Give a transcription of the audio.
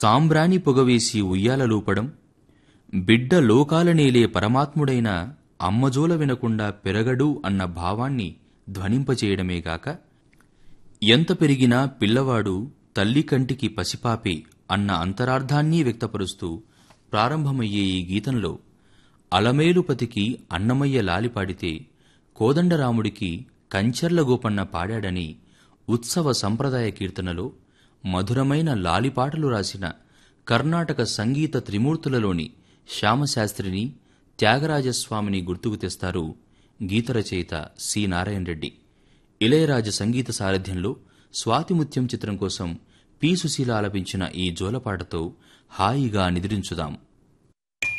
సాంబ్రాణి పొగవేసి ఉయ్యాలలూపడం బిడ్డ లోకాలనేలే పరమాత్ముడైన అమ్మజోల వినకుండా పెరగడు అన్న భావాన్ని ధ్వనింపచేయడమేగాక ఎంత పెరిగినా పిల్లవాడు తల్లి కంటికి పసిపాపే అన్న అంతరార్థాన్ని వ్యక్తపరుస్తూ ప్రారంభమయ్యే ఈ గీతంలో అలమేలుపతికి అన్నమయ్య లాలిపాడితే కోదండరాముడికి కంచర్ల గోపన్న పాడాడని ఉత్సవ సంప్రదాయ కీర్తనలో మధురమైన లాలిపాటలు రాసిన కర్ణాటక సంగీత త్రిమూర్తులలోని శ్యామశాస్త్రిని త్యాగరాజస్వామిని గుర్తుకు తెస్తారు గీతరచయిత సి నారాయణ రెడ్డి ఇళయరాజ సంగీత సారథ్యంలో స్వాతిముత్యం చిత్రం కోసం పి సుశీల ఆలపించిన ఈ జోలపాటతో హాయిగా నిద్రించుదాం